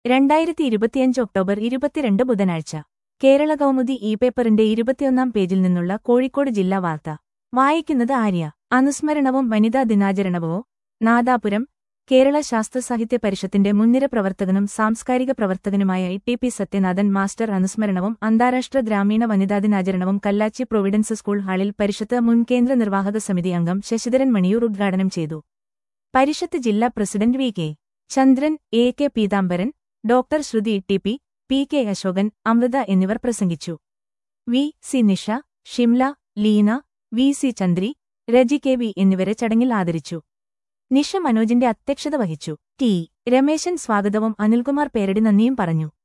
രണ്ടായിരത്തി ഇരുപത്തിയഞ്ച് ഒക്ടോബർ ഇരുപത്തിരണ്ട് ബുധനാഴ്ച കേരള കൗമുദി ഇ പേപ്പറിന്റെ ഇരുപത്തിയൊന്നാം പേജിൽ നിന്നുള്ള കോഴിക്കോട് ജില്ലാ വാർത്ത വായിക്കുന്നത് ആര്യ അനുസ്മരണവും വനിതാ ദിനാചരണവോ നാദാപുരം കേരള ശാസ്ത്ര സാഹിത്യ പരിഷത്തിന്റെ മുൻനിര പ്രവർത്തകനും സാംസ്കാരിക പ്രവർത്തകനുമായ E T P Sathyanathan master അനുസ്മരണവും അന്താരാഷ്ട്ര ഗ്രാമീണ വനിതാ ദിനാചരണവും കല്ലാച്ചി പ്രൊവിഡൻസ് സ്കൂൾ ഹാളിൽ പരിഷത്ത് മുൻ കേന്ദ്ര നിർവാഹക സമിതി അംഗം ശശിധരൻ മണിയൂർ ഉദ്ഘാടനം ചെയ്തു പരിഷത്ത് ജില്ലാ president V K Chandran A K Peethambaran doctor Shruthi T P P K Ashokan Amritha എന്നിവർ പ്രസംഗിച്ചു V C Nisha Shimla Leena V C Chandri Raji K V എന്നിവരെ ചടങ്ങിൽ ആദരിച്ചു നിഷ മനോജിന്റെ അധ്യക്ഷത വഹിച്ചു ടി രമേശൻ സ്വാഗതവും അനിൽകുമാർ പേരടി നന്ദിയും പറഞ്ഞു